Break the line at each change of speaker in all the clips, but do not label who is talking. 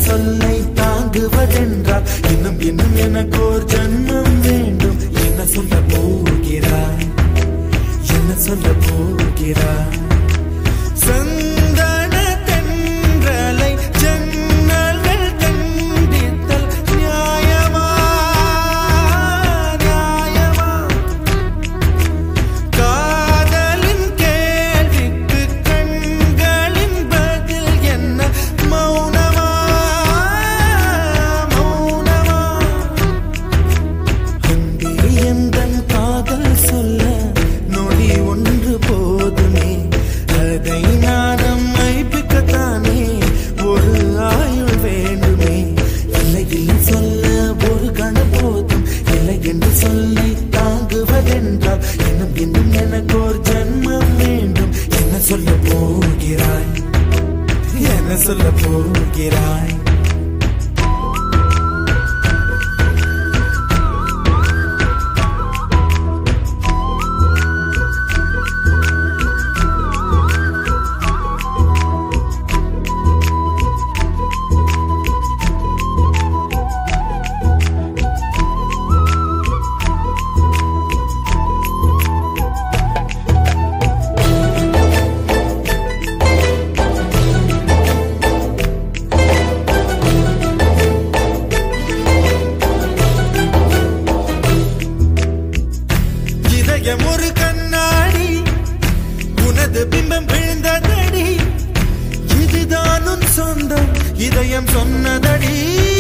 சொல்லை தாங்குவதென்றால் இன்னும் இன்னும் எனக்கு ஒரு ஜன்மம் வேண்டும் என்ன சொல்ல போகிறாய் என்ன சொல்ல போகிறாய் சந்தன தென்றலை ஜன்னல்கள் கண்டித்தல் நியாயமா நியாயமா காதலின் கேள்விக்கு கண்களின் பதில் என்ன மௌனமா மௌனமா அன்பே எந்தன் காதல் சொல்ல நொடி ஒன்று போதுமே அதை நான் மைப்பிக்கத்தானே ஒரு ஆயுள் வேண்டுமே இல்லை இல்லை சொல்ல ஒரு கணம் போதும் இல்லை என்று சொல்லை தாங்குவதென்றால் இன்னும் இன்னும் எனக்கு ஒரு ஜன்மம் வேண்டும் என்ன சொல்ல போகிறாய் என்ன சொல்ல போகிறாய் இதயம் ஒரு கண்ணாடி உனது பிம்பம் விழுந்ததடி இதுதான் உன் சொந்தம் இதயம் சொன்னதடி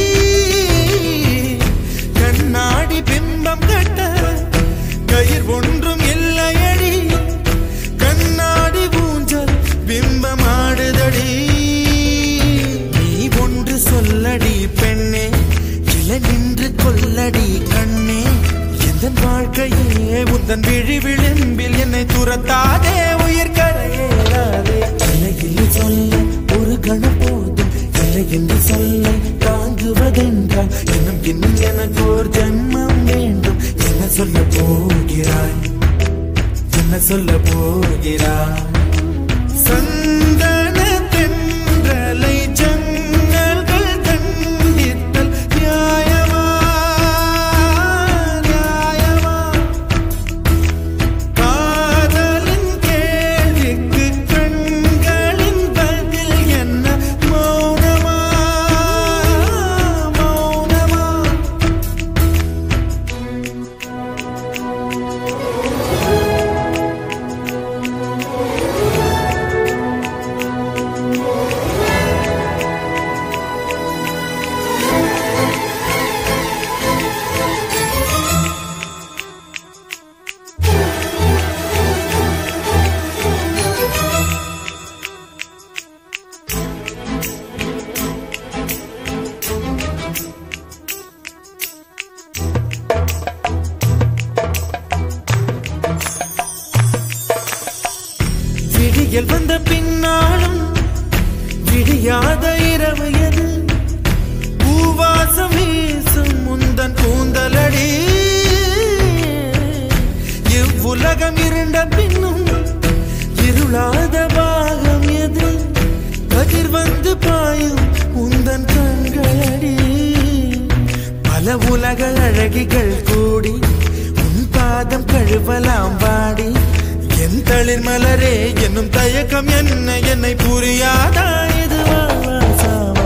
கண்ணாடி பிம்பம் கட்ட கயிர் ஒன்றும் இல்லையடி கண்ணாடி ஊஞ்சல் பிம்பம் ஆடுதடி நீ ஒன்று சொல்லடி பெண்ணே இல நின்று கொல்லடி கண்ணே எந்த வாழ்க்கையே உந்தன் விழி விளிம்பில் என்னை துரத்தாதே உயிர் கரையேறாதே இல்லையில் சொல்ல ஒரு கணம் போதும் இல்லை என்று சொல்ல தாங்குவதென்றால் இன்னும் இன்னும் எனக்கு ஒரு ஜன்மம் வேண்டும் என்ன சொல்ல போகிறாய் என்ன சொல்ல போகிறாய் சந்தன தென்றலை ஜன்னல்கள் கண்டித்தல் நியாயமா நியாயமா காதலின் கேள்விக்கு கண்களின் பதில் என்ன மௌனமா மௌனமா விடியல் வந்த பின்னாலும் விடியாத இரவு எது பூவாசம் வீசும் முந்தன் கூந்தலடி இவ்வுலகம் இருண்ட பின்னும் இருளாத பாகம் எது கதிர் வந்து பாயும் உந்தன் கண்களடி பல உலக அழகிகள் கூடி உன் பாதம் கழுவலாம் வாடி என் தளிர் மலரே என்னும் தயக்கம் என்ன என்னை புரியாதா இது வா, வா, சாவா.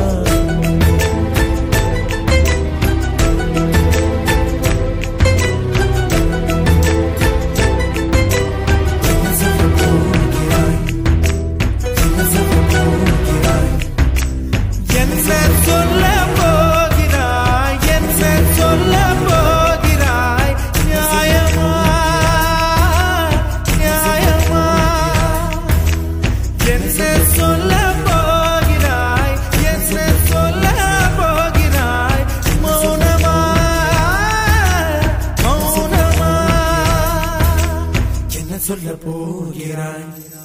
என்ன சொல்ல போகிறாய்? என்ன சொல்ல போகிறாய்? என்ன சொல்ல போகிறாய் என்ன சொல்ல போகிறாய் நியாயமா நியாயமா என்ன சொல்ல போகிறாய் என்ன சொல்ல போகிறாய் மௌனமா மௌனமா என்ன சொல்ல போகிறாய்